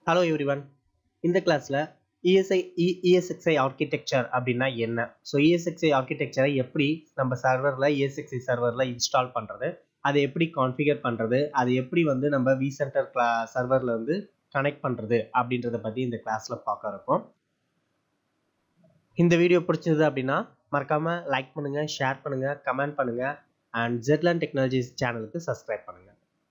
Hello everyone இந்த கிளாஸில் ESI ESXi architecture அப்படின்னா என்ன ஸோ இஎஸ்எக்ஸ்ஐ ஆர்கிடெக்சரை எப்படி நம்ம சர்வரில் இஎஸ்எக்ஸ்ஐ சர்வரில் இன்ஸ்டால் பண்ணுறது அதை எப்படி கான்ஃபிகர் பண்ணுறது அதை எப்படி வந்து நம்ம வி சென்டர் கிளா சர்வரில் வந்து கனெக்ட் பண்ணுறது அப்படின்றத பற்றி இந்த கிளாஸில் பார்க்க இருக்கோம் இந்த வீடியோ பிடிச்சது அப்படின்னா மறக்காமல் லைக் பண்ணுங்கள் ஷேர் பண்ணுங்கள் கமெண்ட் பண்ணுங்கள் அண்ட் ஜெட்லான் டெக்னாலஜிஸ் சேனலுக்கு சப்ஸ்கிரைப் பண்ணுங்கள்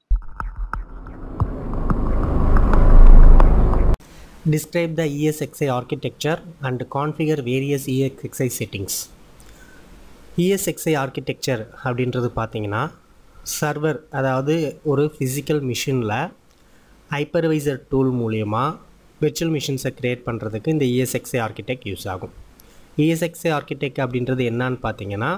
Describe the ESXi architecture and configure various ESXi settings. ESXi architecture அப்படின்றது பார்த்தீங்கன்னா சர்வர் அதாவது ஒரு ஃபிசிக்கல் மிஷினில் ஹைப்பர்வைசர் டூல் மூலயமா விர்ச்சுவல் மிஷின்ஸை க்ரியேட் பண்ணுறதுக்கு இந்த ESXi ஆர்கிடெக்ட் யூஸ் ஆகும் ESXi ஆர்கிடெக்ட் அப்படின்றது என்னன்னு பார்த்தீங்கன்னா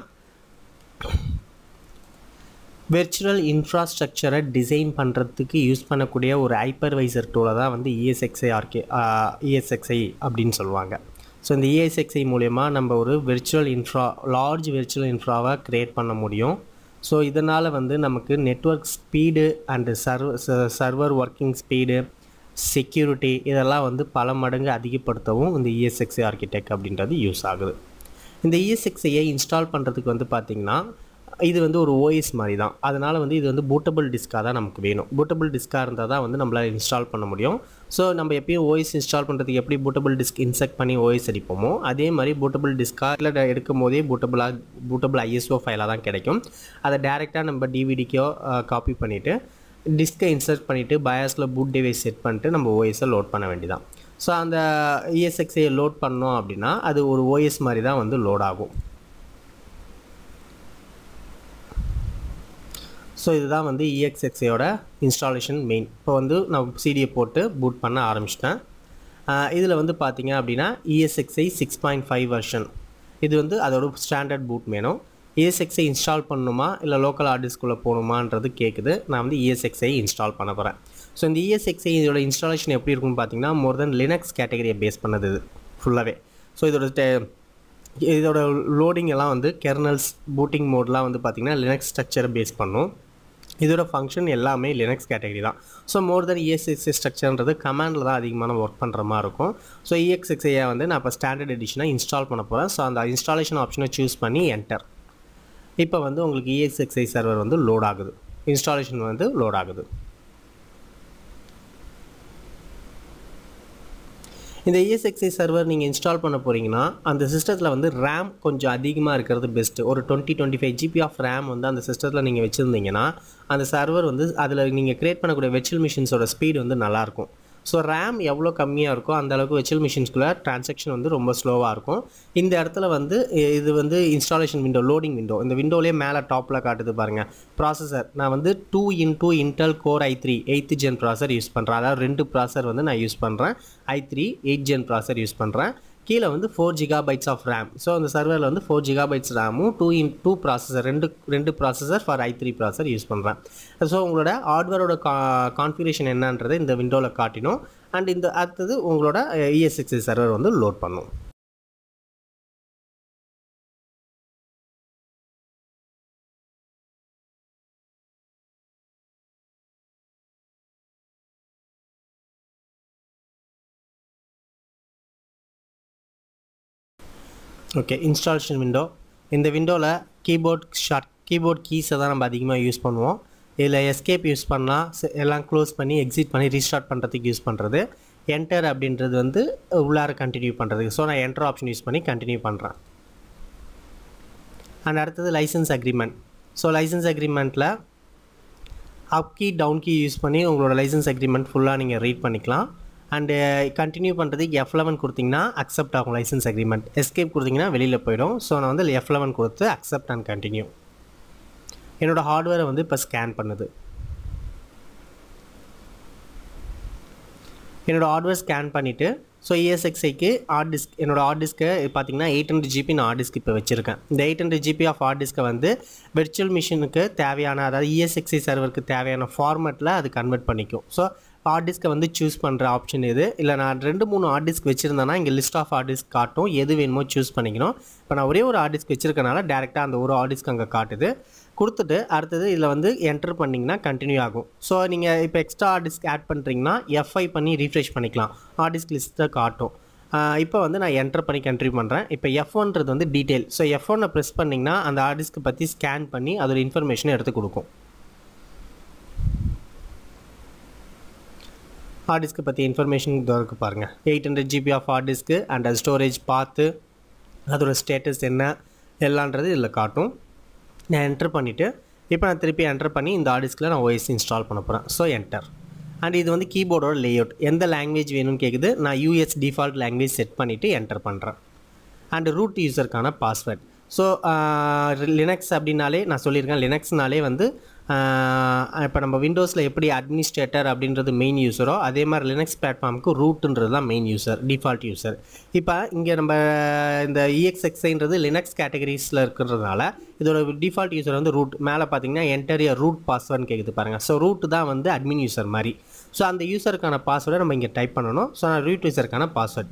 விர்ச்சுவல் இன்ஃப்ராஸ்ட்ரக்சரை டிசைன் பண்ணுறதுக்கு யூஸ் பண்ணக்கூடிய ஒரு ஹைப்பர்வைசர் டூலை தான் வந்து இஎஸ்எக்ஸ்ஐ ஆர்கே இஎஸ்எக்ஸ்ஐ அப்படின்னு சொல்லுவாங்க ஸோ இந்த இஎஸ்எக்ஸ்ஐ மூலயமா நம்ம ஒரு விர்ச்சுவல் இன்ஃப்ரா லார்ஜ் விர்ச்சுவல் இன்ஃப்ராவை க்ரியேட் பண்ண முடியும் ஸோ இதனால் வந்து நமக்கு நெட்ஒர்க் ஸ்பீடு அண்டு சர்வ சர்வர் ஒர்க்கிங் ஸ்பீடு செக்யூரிட்டி இதெல்லாம் வந்து பல மடங்கு அதிகப்படுத்தவும் இந்த இஎஸ்எக்ஸ்ஐ ஆர்கிடெக்ட் அப்படின்றது யூஸ் ஆகுது இந்த இஎஸ்எக்ஸ்ஐயை இன்ஸ்டால் பண்ணுறதுக்கு வந்து பார்த்திங்கன்னா இது வந்து ஒரு ஓஎஸ் மாதிரி தான் அதனால் வந்து இது வந்து பூட்டபிள் டிஸ்காக தான் நமக்கு வேணும் பூட்டபிள் டிஸ்காக இருந்தால் தான் வந்து நம்மளால் இன்ஸ்டால் பண்ண முடியும் ஸோ நம்ம எப்பயும் ஓஎஸ் இன்ஸ்டால் பண்ணுறதுக்கு எப்படி பூட்டபிள் டிஸ்க் இன்செக்ட் பண்ணி ஓஎஸ் அடிப்போமோ அதே மாதிரி பூட்டபிள் டிஸ்காக எடுக்கும் போதே பூட்டபிளாக பூட்டபிள் ஐஎஸ்ஓ ஃபைலாக தான் கிடைக்கும் அதை டேரெக்டாக நம்ம டிவிடிக்கோ காப்பி பண்ணிவிட்டு டிஸ்கை இன்சர்ட் பண்ணிவிட்டு பயாஸில் பூட் டிவைஸ் செட் பண்ணிட்டு நம்ம ஓஎஸை லோட் பண்ண வேண்டியதான் ஸோ அந்த இஎஸ்எக்ஸையை லோட் பண்ணோம் அப்படின்னா அது ஒரு ஓஎஸ் மாதிரி தான் வந்து லோட் ஆகும் ஸோ இதுதான் வந்து இஎக்ஸ்எக்ஸையோட இன்ஸ்டாலேஷன் மெயின் இப்போ வந்து நான் சிடியை போட்டு பூட் பண்ண ஆரம்பிச்சிட்டேன் இதில் வந்து பார்த்தீங்க அப்படின்னா ESXi six point five version இது வந்து அதோட ஸ்டாண்டர்ட் பூட் வேணும் இஎஸ்எக்ஸை இன்ஸ்டால் பண்ணணுமா இல்லை லோக்கல் ஆர்டிஸ்குள்ளே போகணுமான்றது கேட்குது நான் வந்து இஎஸ்எக்ஸை இன்ஸ்டால் பண்ண போகிறேன் ஸோ இந்த இஎஸ்எக்ஸை இதோட இன்ஸ்டாலேஷன் எப்படி இருக்குன்னு பார்த்தீங்கன்னா மோர் தென் லினக்ஸ் கேட்டகரியை பேஸ் பண்ணது இது ஃபுல்லாகவே ஸோ இதோட இதோட லோடிங் எல்லாம் வந்து கெர்னல்ஸ் பூட்டிங் மோட்லாம் வந்து பார்த்திங்கன்னா லினக்ஸ் ஸ்ட்ரக்சரை பேஸ் பண்ணும் இதோட ஃபங்க்ஷன் எல்லாமே லினக்ஸ் கேட்டகரி தான் ஸோ மோர் தென் இஎஸ்எக்ஸ்ஐ ஸ்ட்ரக்சர்ன்றது கமாண்டில் தான் அதிகமான ஒர்க் பண்ணுற மாதிரி இருக்கும் ஸோ இஎக்ஸ்எக்ஸ்ஐயை வந்து நான் இப்போ ஸ்டாண்டர்ட் எடிஷனாக இன்ஸ்டால் பண்ண போகிறேன் ஸோ அந்த இன்ஸ்டாலேஷன் ஆப்ஷனை சூஸ் பண்ணி என்டர் இப்போ வந்து உங்களுக்கு இஎக்ஸ்எக்ஸ்ஐ சர்வர் வந்து லோட் ஆகுது இன்ஸ்டாலேஷன் வந்து லோட் ஆகுது இந்த இஎஸ்எக்ஸ்ஐ சர்வர் நீங்கள் இன்ஸ்டால் பண்ண போகிறீங்கன்னா அந்த சிஸ்டத்தில் வந்து ரேம் கொஞ்சம் அதிகமாக இருக்கிறது பெஸ்ட்டு ஒரு twenty twenty five GB of RAM வந்து அந்த சிஸ்டத்தில் நீங்கள் வச்சுருந்தீங்கன்னா அந்த சர்வர் வந்து அதில் நீங்கள் க்ரியேட் பண்ணக்கூடிய வெர்ச்சுவல் மிஷின்ஸோட ஸ்பீடு வந்து நல்லாயிருக்கும் ஸோ ரேம் எவ்வளோ கம்மியாக இருக்கோ அந்த அளவுக்கு வெர்ச்சுவல் மிஷின்ஸ்குள்ளே ட்ரான்சாக்ஷன் வந்து ரொம்ப ஸ்லோவாக இருக்கும் இந்த இடத்துல வந்து இது வந்து இன்ஸ்டாலேஷன் விண்டோ லோடிங் விண்டோ இந்த விண்டோலேயே மேலே டாப்பில் காட்டுது பாருங்கள் ப்ராசஸர் நான் வந்து two in two Intel core i three eight gen processor use பண்ணுறேன் அதாவது ரெண்டு ப்ராசர் வந்து நான் யூஸ் பண்ணுறேன் i three eight gen processor use பண்ணுறேன் கீழே வந்து four gigabytes of RAM so அந்த சர்வரில் வந்து ஃபோர் ஜிகா பைட்ஸ் ரேமும் டூ இன் டூ ப்ராசஸர் ரெண்டு ரெண்டு processor for i three processor use பண்ணுறேன் ஸோ உங்களோட ஹார்ட்வேரோட கா கான்ஃபிகரேஷன் என்னன்றதை இந்த விண்டோவில் காட்டினோம் அண்ட் இந்த அடுத்தது உங்களோட இஎஸ்எக்ஸ்ஐ சர்வர் வந்து லோட் பண்ணும் ஓகே இன்ஸ்டாலேஷன் விண்டோ இந்த விண்டோவில் கீபோர்ட் ஷார்ட் கீபோர்ட் கீஸை தான் நம்ம அதிகமாக யூஸ் பண்ணுவோம் இதில் எஸ்கேப் யூஸ் பண்ணால் எல்லாம் க்ளோஸ் பண்ணி எக்ஸிட் பண்ணி ரீஸ்டார்ட் பண்ணுறதுக்கு யூஸ் பண்ணுறது என்டர் அப்படின்றது வந்து உள்ளார கண்டினியூ பண்ணுறதுக்கு ஸோ நான் என்டர் ஆப்ஷன் யூஸ் பண்ணி கண்டினியூ பண்ணுறேன் அண்ட் அடுத்தது லைசன்ஸ் அக்ரிமெண்ட் ஸோ லைசன்ஸ் அக்ரிமெண்ட்டில் up key down key use பண்ணி உங்களோட லைசன்ஸ் அக்ரிமெண்ட் ஃபுல்லாக நீங்கள் ரீட் பண்ணிக்கலாம் அண்டு கண்டினியூ பண்ணுறதுக்கு எஃப் லெவன் கொடுத்தீங்கன்னா அக்செப்ட் ஆகும் லைசன்ஸ் அக்ரிமெண்ட் எஸ்கேப் கொடுத்தீங்கன்னா வெளியில் போயிடும் ஸோ நான் வந்து எஃப் லெவன் கொடுத்து அக்செப்ட் அண்ட் கண்டினியூ என்னோடய ஹார்ட்வேரை வந்து இப்போ ஸ்கேன் பண்ணுது என்னோடய ஹார்ட்வேர் ஸ்கேன் பண்ணிவிட்டு ஸோ இஎஸ்எக்ஸ்ஐக்கு ஹார்ட் டிஸ்க் என்னோடய ஹார்ட் டிஸ்க்கை பார்த்தீங்கன்னா எயிட் ஹண்ட்ரட் ஜிபி நான் ஹார்ட் டிஸ்க் இப்போ வச்சுருக்கேன் இந்த eight hundred GB of hard டிஸ்க்கை வந்து விர்ச்சுவல் மிஷினுக்கு தேவையான அதாவது இஎஸ்எக்ஸ்ஐ சர்வருக்கு தேவையான ஃபார்மேட்டில் அது கன்வெர்ட் பண்ணிக்கும் ஸோ ஹார்ட் டிஸ்க்கை வந்து சூஸ் பண்ணுற ஆப்ஷன் இது இல்லை நான் ரெண்டு மூணு ஹார்ட் டிஸ்க் வச்சுருந்தேன்னா இங்கே லிஸ்ட் ஆஃப் ஹார்ட் டிஸ்க் காட்டும் எது வேணுமோ சூஸ் பண்ணிக்கணும் இப்போ நான் ஒரே ஒரு ஹார்ட் டிஸ்க் வச்சிருக்கனால டேரெக்டாக அந்த ஒரு ஹார்ட் டிஸ்க் அங்கே காட்டுது கொடுத்துட்டு அடுத்தது இதில் வந்து என்டர் பண்ணிங்கன்னா கண்டினியூ ஆகும் ஸோ நீங்கள் இப்போ எக்ஸ்ட்ரா ஹார்ட் டிஸ்க் ஆட் பண்ணுறீங்கன்னா எஃப்ஐ பண்ணி ரீஃப்ரெஷ் பண்ணிக்கலாம் ஹார்ட் டிஸ்க் லிஸ்ட்டை காட்டும் இப்போ வந்து நான் என்டர் பண்ணி கண்டினியூ பண்ணுறேன் இப்போ எஃப் ஒன்றது வந்து டீட்டெயில் ஸோ எஃப் ஒன்னை ப்ரெஸ் பண்ணிங்கன்னா அந்த ஹார்ட் டிஸ்க்கு பற்றி ஸ்கேன் பண்ணி அதோட இன்ஃபர்மேஷனை எடுத்து கொடுக்கும் ஹார்ட் டிஸ்க்கு பற்றி இன்ஃபர்மேஷன் இதற்கு பாருங்கள் eight hundred GB of hard டிஸ்க்கு அண்ட் அது ஸ்டோரேஜ் பார்த்து அதோட ஸ்டேட்டஸ் என்ன எல்லான்றது இதில் காட்டும் நான் என்டர் பண்ணிவிட்டு இப்போ நான் திருப்பி என்டர் பண்ணி இந்த ஹார்ட் டிஸ்கில் நான் ஓஎஸ் இன்ஸ்டால் பண்ண போகிறேன் ஸோ என்டர் அண்ட் இது வந்து கீபோர்டோட லேஅவுட் எந்த லாங்குவேஜ் வேணும்னு கேட்குது நான் யூஎஸ் டிஃபால்ட் லாங்குவேஜ் செட் பண்ணிவிட்டு என்டர் பண்ணுறேன் அண்ட் ரூட் யூசருக்கான பாஸ்வேர்ட் ஸோ லினக்ஸ் அப்படின்னாலே நான் சொல்லியிருக்கேன் லினக்ஸ்னாலே வந்து இப்போ நம்ம விண்டோஸில் எப்படி அட்மினிஸ்ட்ரேட்டர் அப்படின்றது மெயின் யூஸரோ அதே மாதிரி லினக்ஸ் பிளாட்ஃபார்முக்கு ரூட்டுன்றது தான் மெயின் யூசர் டிஃபால்ட் யூசர் இப்போ இங்கே நம்ம இந்த இஎக்ஸ்எக்ஸ்ஐன்றது லினக்ஸ் கேட்டகரிஸில் இருக்கிறதுனால இதோட டிஃபால்ட் யூசர் வந்து ரூட் மேலே பார்த்தீங்கன்னா என்டரிய ரூட் பாஸ்வேர்டுன்னு கேட்குது பாருங்கள் ஸோ ரூட் தான் வந்து அட்மின் யூசர் மாதிரி ஸோ அந்த யூசருக்கான பாஸ்வேர்டை நம்ம இங்கே டைப் பண்ணணும் ஸோ நான் ரூட் யூசருக்கான பாஸ்வேர்ட்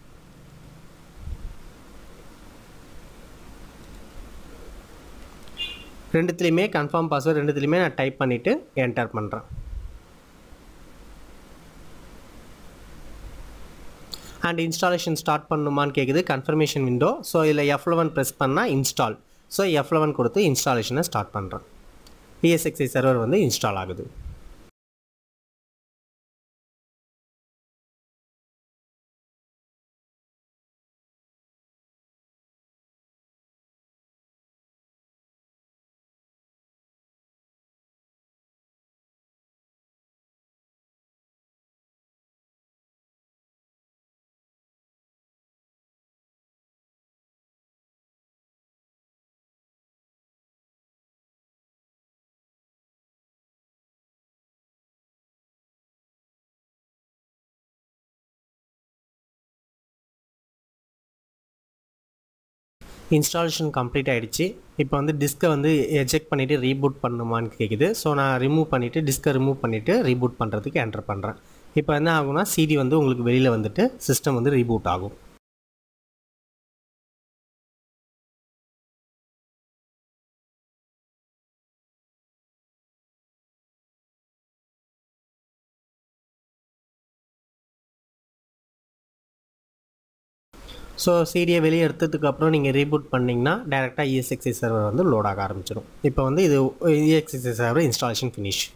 ரெண்டுத்துலேயுமே கன்ஃபார்ம் பாஸ்வேர்ட் ரெண்டுத்துலேயுமே நான் டைப் பண்ணிவிட்டு என்டர் பண்ணுறேன் அண்ட் இன்ஸ்டாலேஷன் ஸ்டார்ட் பண்ணுமான்னு கேட்குது கன்ஃபர்மேஷன் விண்டோ ஸோ இதில் எஃப் லெவன் ப்ரெஸ் பண்ணால் இன்ஸ்டால் ஸோ எஃப் லெவன் கொடுத்து இன்ஸ்டாலேஷனை ஸ்டார்ட் பண்ணுறேன் இஎஸ்எக்ஸை சர்வர் வந்து இன்ஸ்டால் ஆகுது இன்ஸ்டாலேஷன் கம்ப்ளீட் ஆகிடுச்சு இப்போ வந்து டிஸ்க்கை வந்து எஜெக்ட் பண்ணிவிட்டு ரீபூட் பண்ணுமான்னு கேட்குது ஸோ நான் ரிமூவ் பண்ணிவிட்டு டிஸ்க்கை ரிமூவ் பண்ணிவிட்டு ரீபூட் பண்ணுறதுக்கு என்டர் பண்ணுறேன் இப்போ என்ன ஆகும்னா சிடி வந்து உங்களுக்கு வெளியில் வந்துட்டு சிஸ்டம் வந்து ரீபூட் ஆகும் ஸோ சிடியை வெளியே எடுத்ததுக்கு அப்புறம் நீங்கள் ரீபூட் பண்ணிங்கன்னா டேரெக்டாக இஎஸ்எக்ஸி சர்வர் வந்து லோட் ஆக ஆரம்பிச்சிடும் இப்போ வந்து இது ESXi server installation finish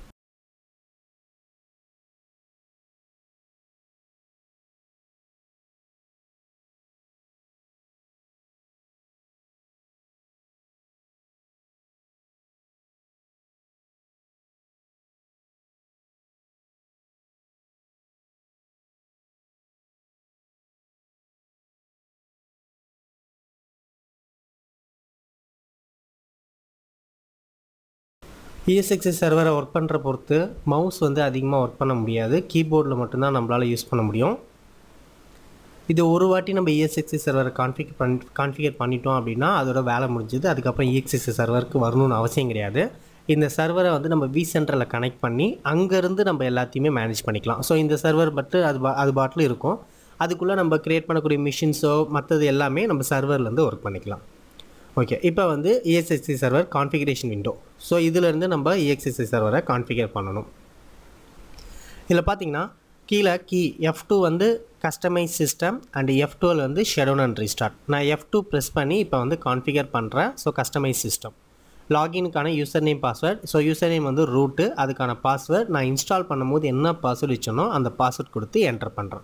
ESXi சர்வரை ஒர்க் பண்ணுற பொறுத்து மவுஸ் வந்து அதிகமாக ஒர்க் பண்ண முடியாது கீபோர்டில் மட்டும்தான் நம்மளால் யூஸ் பண்ண முடியும் இது ஒரு வாட்டி நம்ம இஎஸ்எக்ஸி சர்வரை கான்ஃபிக் பண் கான்ஃபிகர் பண்ணிட்டோம் அப்படின்னா அதோட வேலை முடிஞ்சது அதுக்கப்புறம் இஎக்ஸிசி சர்வருக்கு வரணும்னு அவசியம் கிடையாது இந்த சர்வரை வந்து நம்ம வி சென்டரில் கனெக்ட் பண்ணி அங்கேருந்து நம்ம எல்லாத்தையுமே மேனேஜ் பண்ணிக்கலாம் ஸோ இந்த சர்வர் பட்டு அது பா அது பாட்டில் இருக்கும் அதுக்குள்ளே நம்ம க்ரியேட் பண்ணக்கூடிய மிஷின்ஸோ மற்றது எல்லாமே நம்ம சர்வர்லேருந்து ஒர்க் பண்ணிக்கலாம் ஓகே இப்போ வந்து இஎஸ்எஸ்சி சர்வர் கான்ஃபிகரேஷன் விண்டோ ஸோ இதிலேருந்து நம்ம இஎக்ஸ்எஸ்சி சர்வரை கான்ஃபிகர் பண்ணணும் இதில் பார்த்தீங்கன்னா கீழே கீ எஃப் டூ வந்து customize system and F twelve வந்து ஷெடோன் அண்ட் ரீஸ்டார்ட் நான் எஃப் டூ ப்ரெஸ் பண்ணி இப்போ வந்து கான்ஃபிகர் பண்ணுறேன் ஸோ கஸ்டமைஸ் சிஸ்டம் லாகினுக்கான user name password so user name வந்து ரூட்டு அதுக்கான பாஸ்வேர்ட் நான் இன்ஸ்டால் பண்ணும்போது என்ன பாஸ்வேர்டு வச்சனோ அந்த பாஸ்வேர்ட் கொடுத்து என்டர் பண்ணுறேன்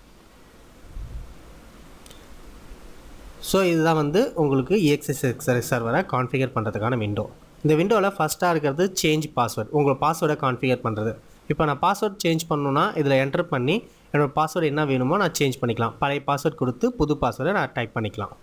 ஸோ இதுதான் வந்து உங்களுக்கு இஎக்ஸ்எஸ் சர்வரை கான்ஃபிகர் பண்ணுறதுக்கான விண்டோ இந்த விண்டோவில் ஃபஸ்ட்டாக இருக்கிறது சேஞ்ச் பாஸ்வேர்ட் உங்கள் பாஸ்வேர்டை கான்ஃபிகர் பண்ணுறது இப்போ நான் பாஸ்வேர்ட் சேஞ்ச் பண்ணணுன்னா இதில் என்டர் பண்ணி என்னோடய பாஸ்வேர்டு என்ன வேணுமோ நான் சேஞ்ச் பண்ணிக்கலாம் பழைய பாஸ்வேர்ட் கொடுத்து புது பாஸ்வேர்டை நான் டைப் பண்ணிக்கலாம்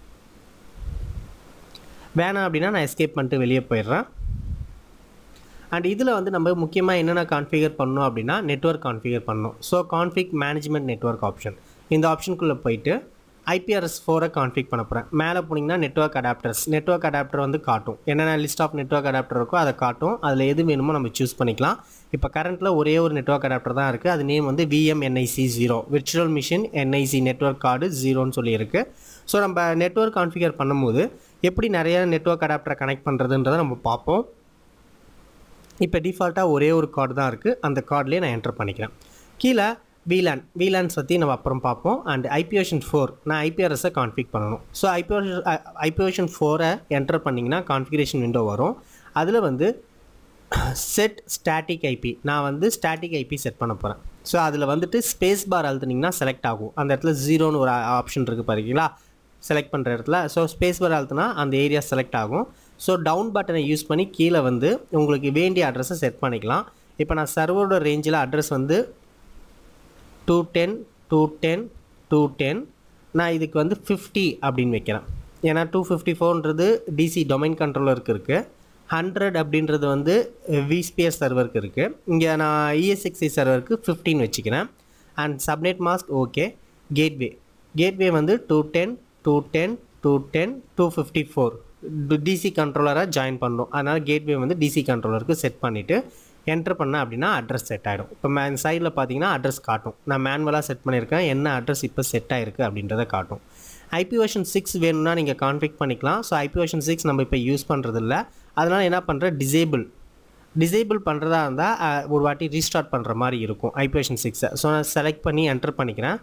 வேணாம் அப்படின்னா நான் எஸ்கேப் பண்ணிட்டு வெளியே போயிடுறேன் அண்ட் இதில் வந்து நம்ம முக்கியமாக என்னென்ன கான்ஃபிகர் பண்ணணும் அப்படின்னா நெட்ஒர்க் கான்ஃபிகர் பண்ணணும் so config management network option இந்த ஆப்ஷனுக்குள்ளே போயிட்டு ஐபிஆர்எஸ் ஃபோரை கான்ஃபிக் பண்ண போகிறேன் மேலே போனீங்கன்னா நெட்ஒர்க் அடாப்டர்ஸ் நெட்ஒர்க் அடாப்டர் வந்து காட்டும் என்னென்ன லிஸ்ட் ஆஃப் நெட்ஒர்க் அடாப்டர் இருக்கோ அதை காட்டும் அதில் எது வேணுமோ நம்ம சூஸ் பண்ணிக்கலாம் இப்போ கரண்ட்டில் ஒரே ஒரு நெட்ஒர்க் அடாப்டர் தான் இருக்குது அது நேம் வந்து V M N I C zero virtual machine N I C network card ஜீரோன்னு சொல்லியிருக்கு ஸோ நம்ம நெட்ஒர்க் கான்ஃபிகர் பண்ணும்போது எப்படி நிறைய நெட்வொர்க் அடாப்டரை கனெக்ட் பண்ணுறதுன்றதை நம்ம பார்ப்போம் இப்போ டிஃபால்ட்டாக ஒரே ஒரு கார்டு தான் இருக்குது அந்த கார்ட்லேயே நான் என்டர் பண்ணிக்கிறேன் கீழே VLAN VLANs பற்றி நம்ம அப்புறம் பார்ப்போம் அண்ட் ஐபிஓஷன் ஃபோர் நான் ஐபிஆர்எஸை கான்ஃபிக் பண்ணணும் ஸோ ஐபிஓஷன் ஐபிஓஷன் ஃபோரை என்டர் பண்ணிங்கன்னா கான்ஃபிகரேஷன் விண்டோ வரும் அதில் வந்து செட் ஸ்டாட்டிக் ஐபி நான் வந்து ஸ்டாட்டிக் ஐபி செட் பண்ண போகிறேன் ஸோ அதில் வந்துட்டு ஸ்பேஸ் பார் அழுத்துனீங்கன்னா செலக்ட் ஆகும் அந்த இடத்துல ஜீரோன்னு ஒரு ஆப்ஷன் இருக்குது பாருங்களா செலக்ட் பண்ணுற இடத்துல ஸோ ஸ்பேஸ் பார் அழுத்துனா அந்த ஏரியா செலக்ட் ஆகும் ஸோ டவுன் பட்டனை யூஸ் பண்ணி கீழே வந்து உங்களுக்கு வேண்டிய அட்ரஸை செட் பண்ணிக்கலாம் இப்போ நான் சர்வரோட ரேஞ்சில் அட்ரஸ் வந்து two ten two ten two ten நான் இதுக்கு வந்து ஃபிஃப்டி அப்படின்னு வைக்கிறேன் ஏன்னா டூ ஃபிஃப்டி ஃபோர்ன்றது டிசி டொமைன் கண்ட்ரோலருக்கு இருக்குது ஹண்ட்ரட் அப்படின்றது வந்து விஸ்பிஎஸ் சர்வருக்கு இருக்குது இங்கே நான் இஎஸ்எக்சி சர்வருக்கு ஃபிஃப்டின் வச்சுக்கிறேன் and subnet mask okay gateway gateway வந்து two ten two ten two ten two fifty four D C கண்ட்ரோலராக ஜாயின் பண்ணணும் அதனால் கேட்வே வந்து டிசி கண்ட்ரோலருக்கு செட் பண்ணிவிட்டு என்டர் பண்ணேன் அப்படின்னா அட்ரஸ் செட் ஆகிடும் இப்போ மே சைடில் பார்த்தீங்கன்னா அட்ரஸ் காட்டும் நான் மேனுவலாக செட் பண்ணியிருக்கேன் என்ன அட்ரஸ் இப்போ செட் ஆகிருக்கு அப்படின்றத காட்டும் ஐபி வெர்ஷன் சிக்ஸ் வேணும்னா நீங்கள் கான்ஃபிக் பண்ணிக்கலாம் ஸோ ஐபி வெர்ஷன் சிக்ஸ் நம்ம இப்போ யூஸ் பண்ணுறதில்ல அதனால் என்ன பண்ணுறேன் டிசேபிள் டிசேபிள் பண்ணுறதா இருந்தால் ஒரு வாட்டி ரீஸ்டார்ட் பண்ணுற மாதிரி இருக்கும் ஐபி வெர்ஷன் சிக்ஸை ஸோ நான் செலக்ட் பண்ணி என்டர் பண்ணிக்கிறேன்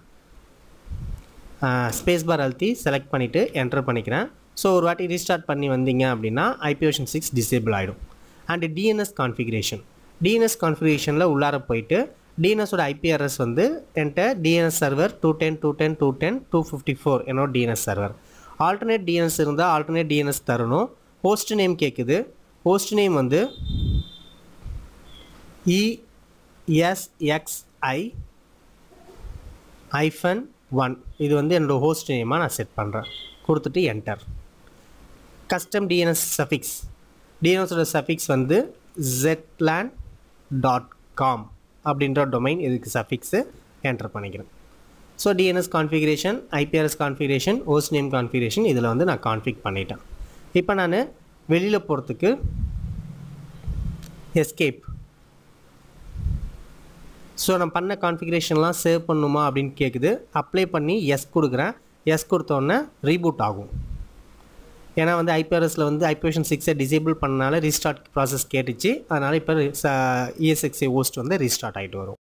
ஸ்பேஸ் பார் அழுத்தி செலக்ட் பண்ணிவிட்டு என்டர் பண்ணிக்கிறேன் ஸோ ஒரு வாட்டி ரீஸ்டார்ட் பண்ணி வந்தீங்க அப்படின்னா ஐபி வெர்ஷன் சிக்ஸ் டிசேபிள் ஆகிடும் அண்ட் டிஎன்எஸ் கான்ஃபிகரேஷன் டிஎன்எஸ் கான்ஃபிகரேஷனில் உள்ளார போயிட்டு டிஎன்எஸோட ஐபிஆர்எஸ் வந்து என்கிட்ட D N S server two ten two ten two ten two fifty four என்னோட டிஎன்எஸ் சர்வர் ஆல்டர்னேட் டிஎன்எஸ் இருந்தால் ஆல்டர்னேட் டிஎன்எஸ் தரணும் ஹோஸ்ட் நேம் கேட்குது ஹோஸ்ட் நேம் வந்து இஎஸ்எக்ஸ்ஐ ஐஃபன் ஒன் இது வந்து என்னோடய ஹோஸ்ட் நேமாக நான் செட் பண்ணுறேன் கொடுத்துட்டு என்டர் கஸ்டம் டிஎன்எஸ் சஃபிக்ஸ் டிஎன்எஸோட சஃபிக்ஸ் வந்து ஜெட்லேண்ட் டாட் காம் அப்படின்ற டொமைன் இதுக்கு சஃபிக்ஸு என்டர் பண்ணிக்கிறேன் so D N S configuration I P address configuration host name configuration இதில் வந்து நான் கான்ஃபிக் பண்ணிட்டேன் இப்போ நான் வெளியில் போகிறதுக்கு எஸ்கேப் ஸோ நான் பண்ண கான்ஃபிகரேஷன்லாம் சேவ் பண்ணுமா அப்படின்னு கேட்குது அப்ளை பண்ணி எஸ் கொடுக்குறேன் எஸ் கொடுத்தோன்னே ரீபூட் ஆகும் ஏன்னா வந்து ஐபிஆர்எஸில் வந்து ஐபிஎஷன் சிக்ஸை டிசேபிள் பண்ணனால ரீஸ்டார்ட் ப்ராசஸ் கேட்டுச்சு அதனால் இப்போ இஎஸ்எக்ஸி ஹோஸ்ட் வந்து ரீஸ்டார்ட் ஆகிட்டு வரும்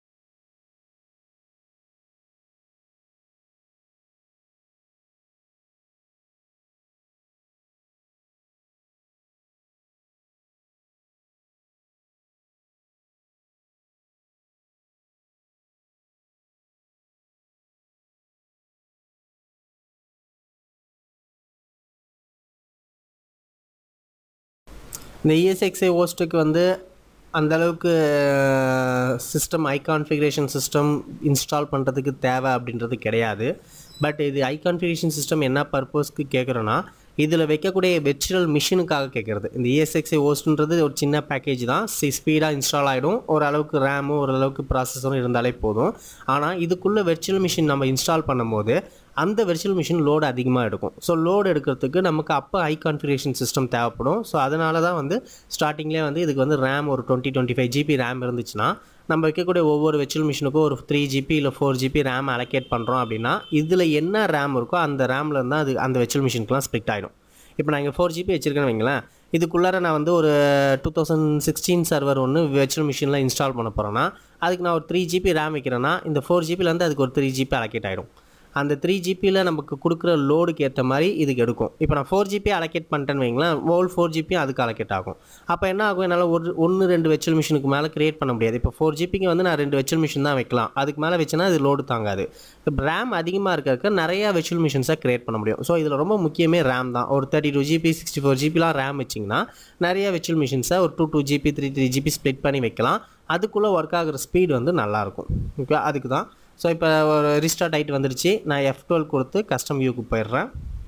இந்த இஎஸ்எக்ஸ்ஐ ஹோஸ்ட்டுக்கு வந்து அந்தளவுக்கு சிஸ்டம் ஐ கான்ஃபிகரேஷன் சிஸ்டம் இன்ஸ்டால் பண்ணுறதுக்கு தேவை அப்படின்றது கிடையாது பட் இது ஐ கான்ஃபிகரேஷன் சிஸ்டம் என்ன பர்பஸ்க்கு கேட்குறோன்னா இதில் வைக்கக்கூடிய வெர்ச்சுவல் மிஷினுக்காக கேட்குறது இந்த இஎஸ்எக்ஸ்ஐ ஹோஸ்ட்ன்றது ஒரு சின்ன பேக்கேஜ் தான் சி ஸ்பீடாக இன்ஸ்டால் ஆகிடும் ஓரளவுக்கு ரேமும் ஓரளவுக்கு ப்ராசஸரும் இருந்தாலே போதும் ஆனால் இதுக்குள்ளே வெர்ச்சுவல் மிஷின் நம்ம இன்ஸ்டால் பண்ணும்போது அந்த வெர்ச்சுவல் மிஷின் லோடு அதிகமாக எடுக்கும் ஸோ லோடு எடுக்கிறதுக்கு நமக்கு அப்போ ஹை கான்ஃபிகரேஷன் சிஸ்டம் தேவைப்படும் ஸோ அதனால தான் வந்து ஸ்டார்டிங்லேயே வந்து இதுக்கு வந்து ரேம் ஒரு twenty twenty five G B RAM இருந்துச்சுன்னா நம்ம வைக்கக்கூடிய ஒவ்வொரு வெர்ச்சுவல் மிஷினுக்கும் ஒரு த்ரீ ஜிபி இல்லை ஃபோர் ஜிபி ரேம் அலோகேட் பண்ணுறோம் அப்படின்னா இதில் என்ன ரேம் இருக்கோ அந்த ரேமில் இருந்தால் அது அந்த வெர்ச்சுவல் மிஷினுக்குலாம் ஸ்ப்ளிட் ஆகிடும் இப்போ நான் இங்கே ஃபோர் ஜிபி வச்சுருக்கேன்னு வைங்களேன் இதுக்குள்ளார நான் வந்து ஒரு டூ தௌசண்ட் சிக்ஸ்டீன் சர்வர் ஒன்று வெர்ச்சுவல் மிஷினில் இன்ஸ்டால் பண்ண போகிறேன்னா அதுக்கு நான் ஒரு த்ரீ ஜிபி ரேம் வைக்கிறேன்னா இந்த ஃபோர் ஜிபிலேருந்து அதுக்கு ஒரு த்ரீ ஜிபி அலோகேட் ஆகிடும் அந்த த்ரீ ஜிபியில் நமக்கு கொடுக்குற லோடுக்கு ஏற்ற மாதிரி இதுக்கு எடுக்கும் இப்போ நான் ஃபோர் ஜிபி அலோகேட் பண்ணிட்டேன்னு வைங்களேன் ஹோல் ஃபோர் ஜிபியும் அதுக்கு அலோகேட் ஆகும் அப்போ என்ன ஆகும் என்னால் ஒரு ஒன்று ரெண்டு வெர்ச்சுவல் மிஷினுக்கு மேலே கிரியேட் பண்ண முடியாது இப்போ ஃபோர் ஜிபிக்கு வந்து நான் ரெண்டு வெர்ச்சுவல் மிஷின் தான் வைக்கலாம் அதுக்கு மேலே வச்சுன்னா அது லோடு தாங்காது இப்போ ரேம் அதிகமாக இருக்க நிறையா வெர்ச்சுவல் மிஷின்ஸாக கிரியேட் பண்ண முடியும் ஸோ இதில் ரொம்ப முக்கியமே ரேம் தான் ஒரு thirty two G B sixty four ஜிபிலாம் ரேம் வச்சிங்கன்னா நிறைய வெர்ச்சுவல் மிஷின்ஸை ஒரு two two G B three three G B split பண்ணி வைக்கலாம் அதுக்குள்ளே ஒர்க் ஆகிற ஸ்பீட் வந்து நல்லாயிருக்கும் ஓகே அதுக்கு தான் ஸோ இப்போ ஒரு ரீஸ்டார்ட் ஆகிட்டு வந்துடுச்சு நான் எஃப் டுவெல் கொடுத்து கஸ்டம் வியூக்கு போயிடுறேன்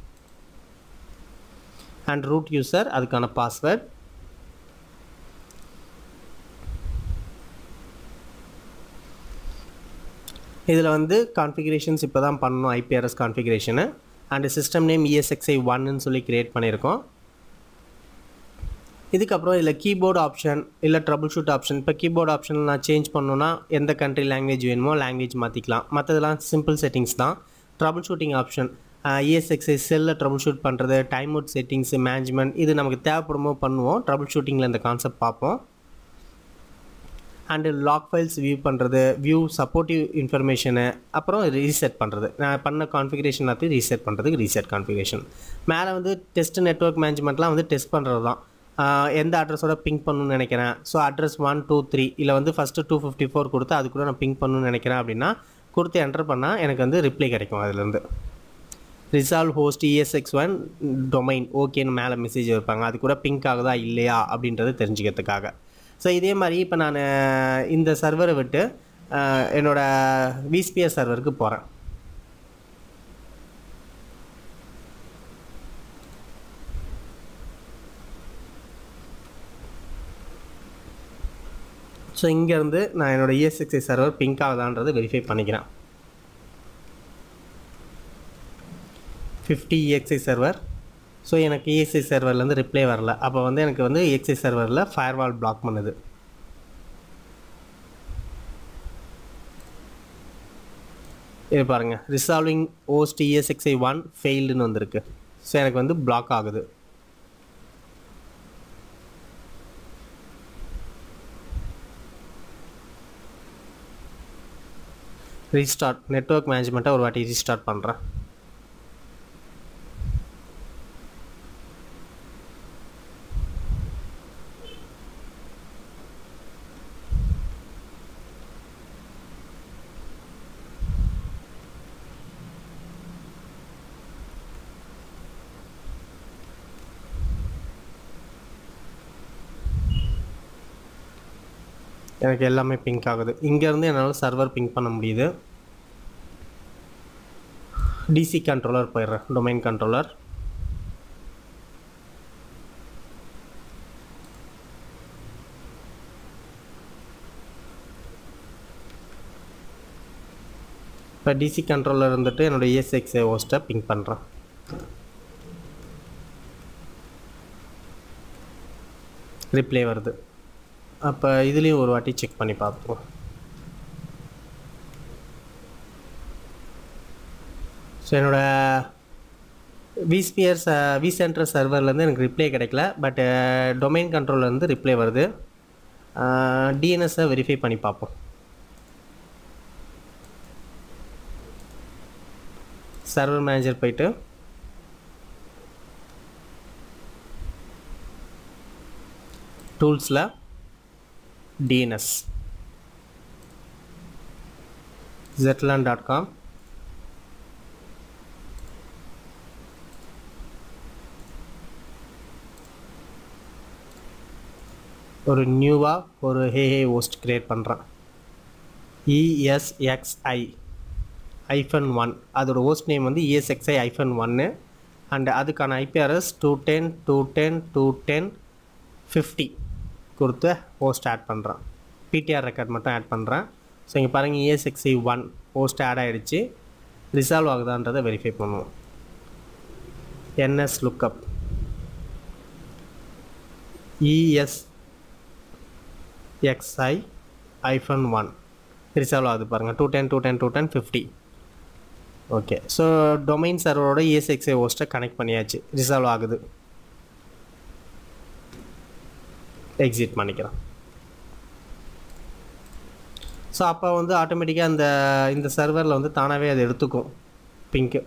அண்ட் ரூட் யூசர் அதுக்கான பாஸ்வேர்ட் இதில் வந்து கான்ஃபிகரேஷன்ஸ் இப்போ தான் பண்ணணும் ஐபிஆர்எஸ் கான்ஃபிகரேஷனு அண்டு சிஸ்டம் நேம் இஎஸ்எக்ஸ்ஐ ஒன்னு சொல்லி க்ரியேட் பண்ணியிருக்கோம் இதுக்கப்புறம் இதில் கீபோர்டு ஆப்ஷன் இல்லை ட்ரபுள் ஷூட் ஆப்ஷன் இப்போ கீபோர்டு ஆப்ஷன் நான் சேஞ்ச் பண்ணணுன்னா எந்த கண்ட்ரி லாங்குவேஜ் வேணுமோ லாங்குவேஜ் மாற்றிக்கலாம் மற்றதெல்லாம் சிம்பிள் செட்டிங்ஸ் தான் ட்ரபுள் ஷூட்டிங் ஆப்ஷன் இஎஸ்எக்ஸ்ஐ செல்லில் ட்ரபுள் ஷூட் பண்ணுறது டைம் அவுட் செட்டிங்ஸு மேனேஜ்மெண்ட் இது நமக்கு தேவைப்படுமோ பண்ணுவோம் ட்ரபுள் ஷூட்டிங்கில் இந்த கான்செப்ட் பார்ப்போம் அண்டு லாக் ஃபைல்ஸ் வியூ பண்ணுறது வியூ சப்போர்ட்டிவ் இன்ஃபர்மேஷனு அப்புறம் ரீசெட் பண்ணுறது நான் பண்ண கான்ஃபிகரேஷன் எல்லாத்தையும் ரீசெட் பண்ணுறதுக்கு ரீசெட் கான்ஃபிகரேஷன் மேலே வந்து டெஸ்ட் நெட்ஒர்க் மேனேஜ்மெண்ட்லாம் வந்து டெஸ்ட் பண்ணுறது தான் எந்த அட்ரஸோட பிங்க் பண்ணணும்னு நினைக்கிறேன் so address one two three இல்லை வந்து ஃபஸ்ட்டு டூ ஃபிஃப்டி ஃபோர் கொடுத்து அது கூட நான் பிங்க் பண்ணணும்னு நினைக்கிறேன் அப்படின்னா கொடுத்து என்டர் பண்ணால் எனக்கு வந்து ரிப்ளை கிடைக்கும் அதுலேருந்து resolve host E S X one domain ஓகேன்னு மேலே மெசேஜ் வைப்பாங்க அது கூட பிங்க் ஆகுதா இல்லையா அப்படின்றது தெரிஞ்சுக்கிறதுக்காக ஸோ இதே மாதிரி இப்போ நான் இந்த சர்வரை விட்டு என்னோடய விஸ்பிஎஸ் சர்வருக்கு போகிறேன் ஸோ இங்கேருந்து நான் என்னோடய இஎஸ்எக்ஸ்ஐ சர்வர் பிங்க் ஆகுதான்றதை வெரிஃபை பண்ணிக்கிறேன் ஃபிஃப்டி இஎக்ஸ்ஐ சர்வர் ஸோ எனக்கு இஎஸ்ஐ சர்வர்லேருந்து ரிப்ளை வரல அப்போ வந்து எனக்கு வந்து இஎக்ஸ்ஐ சர்வரில் ஃபயர்வால் பிளாக் பண்ணுது இது பாருங்கள் ரிசால்விங் ஓஸ்ட் இஎஸ்எக்ஸ்ஐ ஒன் ஃபெயில்டுன்னு வந்திருக்கு ஸோ எனக்கு வந்து பிளாக் ஆகுது ரீஸ்டார்ட் நெட்ஒர்க் மேனேஜ்மெண்ட்டை ஒரு வாட்டி ரீஸ்டார்ட் பண்ணுறேன் எனக்கு எல்லாமே பிங்க் ஆகுது இங்கேருந்து என்னால் சர்வர் பிங்க் பண்ண முடியுது டிசி கண்ட்ரோலர் போயிடுறேன் டொமைன் கண்ட்ரோலர் இப்போ டிசி கண்ட்ரோலர் இருந்துட்டு என்னோடய இஎஸ்எக்ஸ் ஹோஸ்ட்டை பிங்க் பண்ணுறேன் ரிப்ளை வருது அப்போ இதுலேயும் ஒரு வாட்டி செக் பண்ணி பார்ப்போம் ஸோ என்னோடய விஸ்பியர் ச வி சென்டர் சர்வர்லேருந்து எனக்கு ரிப்ளை கிடைக்கல பட் டொமைன் கண்ட்ரோல்லேருந்து ரிப்ளை வருது டிஎன்எஸை வெரிஃபை பண்ணி பார்ப்போம் சர்வர் மேனேஜர் போயிட்டு டூல்ஸில் டிஎன்எஸ் ஜெட்லான் டாட் காம் ஒரு நியூவாக ஒரு ஹே ஹே ஹோஸ்ட் க்ரியேட் பண்ணுறேன் இஎஸ்எக்ஸ்ஐ ஐஃபன் ஒன் அதோட ஹோஸ்ட் நேம் வந்து இஎஸ்எக்ஸ்ஐ ஐஃபன் ஒன்று அண்ட் அதுக்கான I P address two ten two ten two ten fifty கொடுத்து ஹோஸ்ட் ஆட் பண்ணுறேன் பிடிஆர் ரெக்கார்ட் மட்டும் ஆட் பண்ணுறேன் ஸோ இங்கே பாருங்கள் இஎஸ்எக்ஸ்ஐ ஒன் ஹோஸ்ட் ஆட் ஆகிடுச்சு ரிசால்வ் ஆகுதான்றதை வெரிஃபை பண்ணுவோம் N S lookup E S X I hyphen one resolve ஆகுது பாருங்கள் two ten two ten two ten fifty okay so domain சர்வரோட இஎஸ்எக்ஸ்ஐ ஹோஸ்ட்டை கனெக்ட் பண்ணியாச்சு ரிசால்வ் ஆகுது எக்ஸிட் பண்ணிக்கிறேன் ஸோ அப்போ வந்து ஆட்டோமேட்டிக்காக அந்த இந்த சர்வரில் வந்து தானாகவே அது எடுத்துக்கும் பிங்க்கு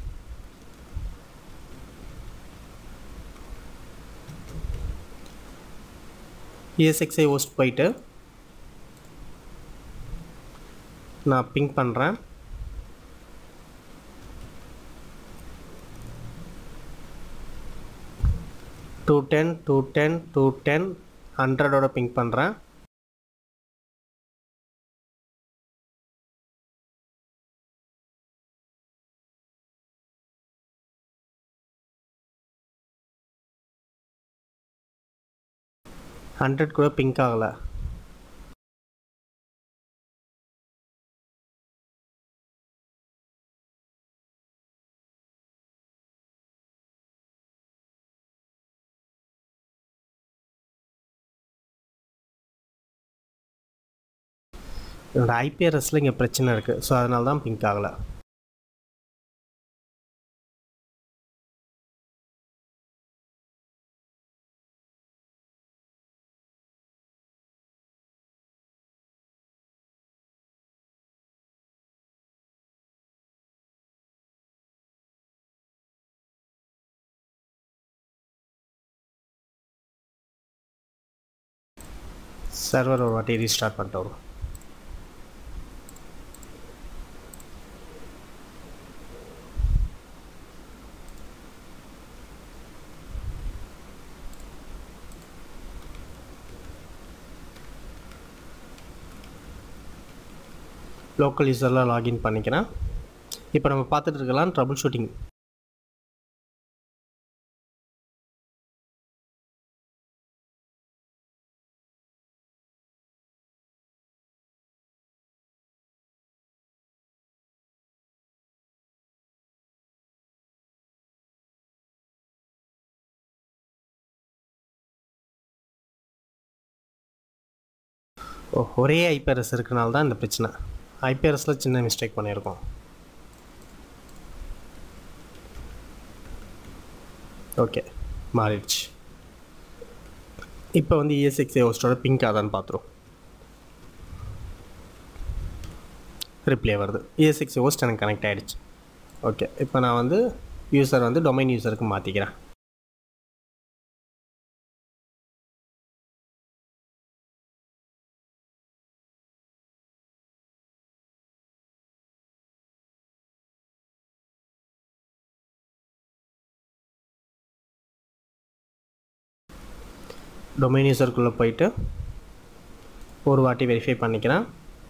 இஎஸ்எக்ஸ்ஐ ஹோஸ்ட் போயிட்டு நான் பிங்க் பண்ணுறேன் two ten two ten two ten ஹண்ட்ரடோட பிங்க் பண்ணுறேன் ஹண்ட்ரட் கூட பிங்க் ஆகலை என்னோடய ஐபிஆர்எஸில் இங்கே பிரச்சனை இருக்குது ஸோ அதனால தான் பிங்க் ஆகலை சர்வர் ஒரு வாட்டி ரீஸ்டார்ட் பண்ணிட்டு வரும் லோக்கல் யூஸரில் லாகின் பண்ணிக்கிறேன் இப்போ நம்ம பார்த்துட்டு இருக்கலாம் ட்ரபுள் ஷூட்டிங் ஓ ஒரே ஐபிஆர்எஸ் இருக்கனால தான் இந்த பிரச்சனை ஐபிஆர்எஸில் சின்ன மிஸ்டேக் பண்ணியிருக்கோம் ஓகே மாறிடுச்சு இப்போ வந்து இஎஸ்எக்ஸ்ஏ ஹோஸ்டோட பிங்க் ஆதான்னு பார்த்துரும் ரிப்ளே வருது இஎஸ்எக்ஸ்ஏ ஹோஸ்ட் எனக்கு கனெக்ட் ஆகிடுச்சு ஓகே இப்போ நான் வந்து யூசர் வந்து டொமைன் யூசருக்கு மாற்றிக்கிறேன் டொமைன் யூசருக்குள்ளே போயிட்டு ஒரு வாட்டி வெரிஃபை பண்ணிக்கிறேன்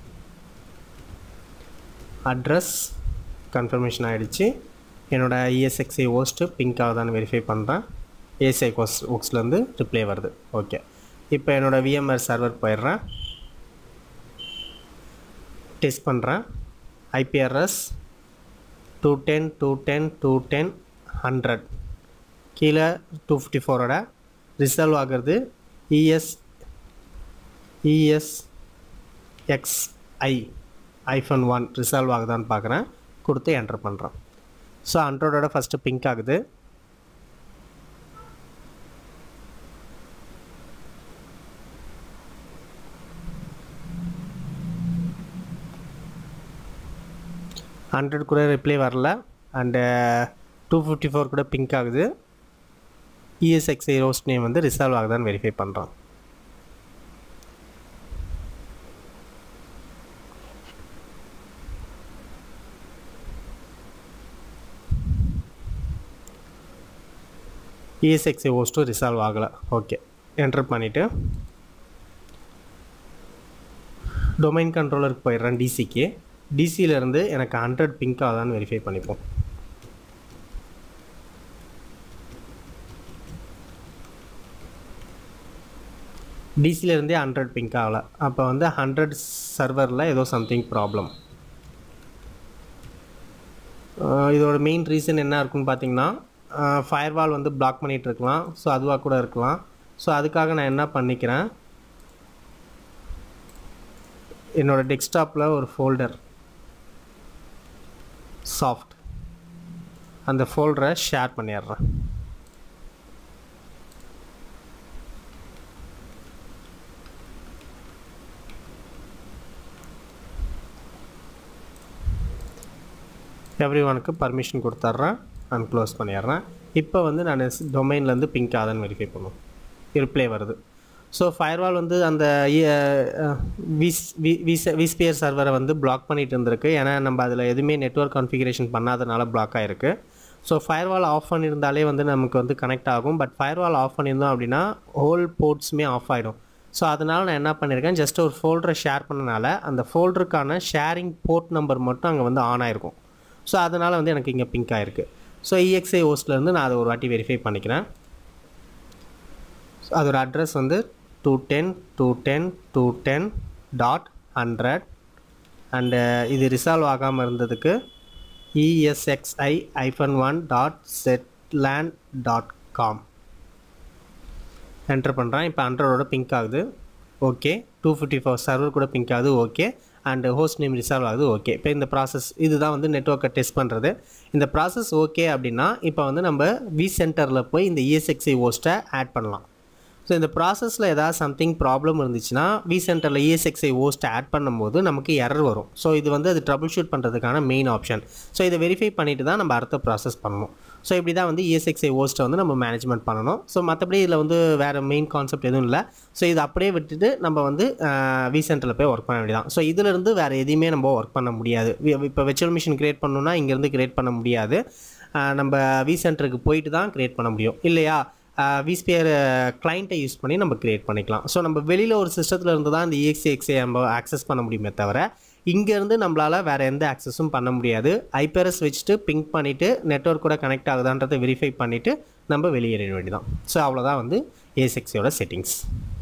அட்ரஸ் கன்ஃபர்மேஷன் ஆகிடுச்சு என்னோடய இஎஸ்எக்ஸை ஹோஸ்ட்டு பிங்க் ஆகுதான்னு வெரிஃபை பண்ணுறேன் ஏசிஐ கோஸ் ஒர்க்ஸ்லேருந்து ரிப்ளை வருது ஓகே இப்போ என்னோடய விஎம்ஆர் சர்வர் போயிடுறேன் டெஸ்ட் பண்ணுறேன் I P address two ten two ten two ten hundred கீழே டூ ஃபிஃப்டி ஃபோரோட ரிசல்வ் ஆகிறது E S E S X I hyphen one resolve ஆகுதான்னு பார்க்குறேன் கொடுத்து என்டர் பண்ணுறேன் ஸோ ஹண்ட்ரடோட ஃபஸ்ட்டு பிங்க் ஆகுது ஹண்ட்ரட் கூட ரிப்ளை வரல அண்டு டூ ஃபிஃப்டி ஃபோர் கூட பிங்க் ஆகுது இஎஸ்எக்ஸ்ஐ ரோஸ்ட் நேம் வந்து ரிசால்வ் ஆகுதான்னு வெரிஃபை பண்ணுறான் இஎஸ்எக்ஸ்ஐ ஹோஸ்ட்டும் ரிசால்வ் ஆகலை ஓகே என்டர் பண்ணிவிட்டு டொமைன் கண்ட்ரோலருக்கு போயிடுறேன் டிசிக்கு டிசியிலேருந்து எனக்கு ஹண்ட்ரட் பிங்க் ஆகுதான்னு வெரிஃபை பண்ணிப்போம் டிசியிலேருந்தே ஹண்ட்ரட் பிங்க் ஆகலை அப்போ வந்து ஹண்ட்ரட் சர்வரில் ஏதோ சம்திங் ப்ராப்ளம் இதோட மெயின் ரீசன் என்ன இருக்குன்னு பார்த்தீங்கன்னா ஃபயர்வால் வந்து பிளாக் பண்ணிகிட்டு இருக்கலாம் ஸோ அதுவாக கூட இருக்கலாம் ஸோ அதுக்காக நான் என்ன பண்ணிக்கிறேன் என்னோடய டெஸ்க்டாப்பில் ஒரு ஃபோல்டர் சாஃப்ட் அந்த ஃபோல்டரை ஷேர் பண்ணிடுறேன் எவ்ரி ஒனுக்கு பர்மிஷன் கொடுத்துட்றேன் அண்ட் க்ளோஸ் பண்ணிடுறேன் இப்போ வந்து நான் டொமைன்லேருந்து பிங்க் ஆகுதுன்னு வெரிஃபை பண்ணுவோம் ரிப்ளை வருது ஸோ ஃபயர்வால் வந்து அந்த விஸ்பியர் சர்வரை வந்து பிளாக் பண்ணிட்டு இருந்திருக்கு ஏன்னா நம்ம அதில் எதுவுமே நெட்ஒர்க் கான்ஃபிகரேஷன் பண்ணாதனால பிளாக் ஆகிருக்கு ஸோ ஃபயர்வால் ஆஃப் பண்ணியிருந்தாலே வந்து நமக்கு வந்து கனெக்ட் ஆகும் பட் ஃபயர்வால் ஆஃப் பண்ணியிருந்தோம் அப்படின்னா ஹோல் போர்ட்ஸுமே ஆஃப் ஆகிடும் ஸோ அதனால் நான் என்ன பண்ணியிருக்கேன் ஜஸ்ட் ஒரு ஃபோல்டரை ஷேர் பண்ணனால அந்த ஃபோல்டருக்கான ஷேரிங் போர்ட் நம்பர் மட்டும் அங்கே வந்து ஆன் ஆகிருக்கும் ஸோ அதனால் வந்து எனக்கு இங்கே பிங்க் ஆகிருக்கு ஸோ இஎக்ஸ்ஐ ஹோஸ்ட்லேருந்து நான் அதை ஒரு வாட்டி வெரிஃபை பண்ணிக்கிறேன் ஸோ அதோட அட்ரஸ் வந்து two ten two ten two ten dot hundred and இது ரிசால்வ் ஆகாமல் இருந்ததுக்கு E S X I hyphen one dot Zetland dot com enter பண்ணுறேன் இப்போ ஹண்ட்ரடோட பிங்க் ஆகுது okay two fifty four server கூட பிங்க் ஆகுது okay and host name resolve ஆகுது ஓகே இப்போ இந்த ப்ராசஸ் இதுதான் வந்து நெட்ஒர்க்கை டெஸ்ட் பண்ணுறது இந்த ப்ராசஸ் ஓகே அப்படின்னா இப்போ வந்து நம்ம வி சென்டரில் போய் இந்த இஎஸ்எக்ஸி ஹோஸ்ட்டை ஆட் பண்ணலாம் ஸோ இந்த ப்ராசஸில் ஏதாவது சம்திங் ப்ராப்ளம் இருந்துச்சுன்னா வி சென்டரில் இஎஸ்எக்ஸ்ஐ ஓஸ்ட் ஆட் பண்ணும்போது நமக்கு எரர் வரும் ஸோ இது வந்து அது ட்ரபிள் ஷூட் பண்ணுறதுக்கான மெயின் ஆப்ஷன் ஸோ இதை வெரிஃபை பண்ணிட்டு தான் நம்ம அடுத்த ப்ராசஸ் பண்ணணும் ஸோ இப்படி தான் வந்து இஎஸ்எக்ஸ்ஐ ஓஸ்ட்டை வந்து நம்ம மேனேஜ்மெண்ட் பண்ணணும் ஸோ மற்றபடி இதில் வந்து வேறு மெயின் கான்செப்ட் எதுவும் இல்லை ஸோ இது அப்படியே விட்டுட்டு நம்ம வந்து வி சென்டரில் போய் ஒர்க் பண்ண வேண்டியதான் ஸோ இதிலிருந்து வேறு எதையுமே நம்ம ஒர்க் பண்ண முடியாது இப்போ வெர்ச்சுவல் மிஷின் கிரியேட் பண்ணணும்னா இங்கேருந்து கிரியேட் பண்ண முடியாது ஆஹ் நம்ம வி சென்டருக்கு போயிட்டு தான் கிரியேட் பண்ண முடியும் இல்லையா விஸ்பியர் கிளைண்ட்டை யூஸ் பண்ணி நம்ம கிரியேட் பண்ணிக்கலாம் ஸோ நம்ம வெளியில் ஒரு சிஸ்டத்தில் இருந்து தான் இந்த இஎக்ஸ்எக்ஸை நம்ம ஆக்சஸ் பண்ண முடியுமே தவிர இங்கேருந்து நம்மளால் வேறு எந்த ஆக்சஸும் பண்ண முடியாது ஐபிஆர்எஸ் வச்சுட்டு பிங்க் பண்ணிவிட்டு நெட்ஒர்க் கூட கனெக்ட் ஆகுதான்றதை வெரிஃபை பண்ணிவிட்டு நம்ம வெளியேற வேண்டியதான் ஸோ அவ்வளோதான் வந்து ஏஎஸ்எக்ஸியோட செட்டிங்ஸ்